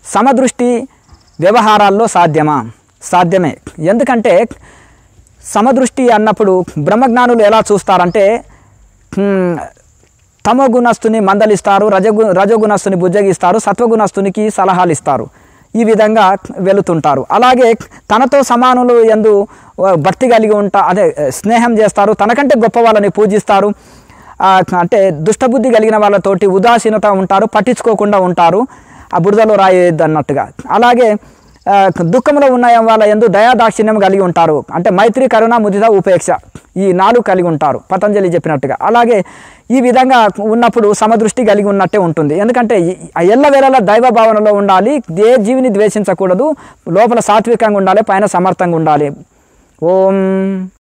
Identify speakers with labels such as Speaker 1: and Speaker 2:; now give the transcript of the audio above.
Speaker 1: సమదృష్టి వ్యవహారాల్లో సాధ్యమా సాధ్యమే ఎందుకంటే సమదృష్టి అన్నప్పుడు బ్రహ్మజ్ఞానులు ఎలా చూస్తారంటే హ్మ్, తమో గుణస్తుని మందలిస్తారు రజగు రజోగుణస్తుని బుజ్జగిస్తారు సత్వగుణస్తునికి సలహాలు ఇస్తారు ఈ విధంగా వెళుతుంటారు అలాగే తనతో సమానులు ఎందు ఆ, భక్తి కలిగి ఉంటా అదే స్నేహం చేస్తారు తనకంటే గొప్ప వాళ్ళని పూజిస్తారు ఆ, అంటే దుష్టబుద్ధి కలిగిన వాళ్ళతోటి ఉదాసీనత ఉంటారు పట్టించుకోకుండా ఉంటారు ఆ బురదలో రాయేది అన్నట్టుగా అలాగే ఆ, దుఃఖంలో ఉన్న వాళ్ళ ఎందు దయాదాక్షిణ్యం కలిగి ఉంటారు అంటే మైత్రి కరుణ ముదిత ఉపేక్ష ఈ నాలుగు కలిగి ఉంటారు పతంజలి చెప్పినట్టుగా అలాగే ఈ విధంగా ఉన్నప్పుడు సమదృష్టి కలిగి ఉన్నట్టే ఉంటుంది ఎందుకంటే ఈ- ఆ ఎల్లవేళలా దైవ భావనలో ఉండాలి ఏ జీవిని ద్వేషించకూడదు లోపల సాత్వికంగా ఉండాలి పైన సమర్థంగా ఉండాలి ఓం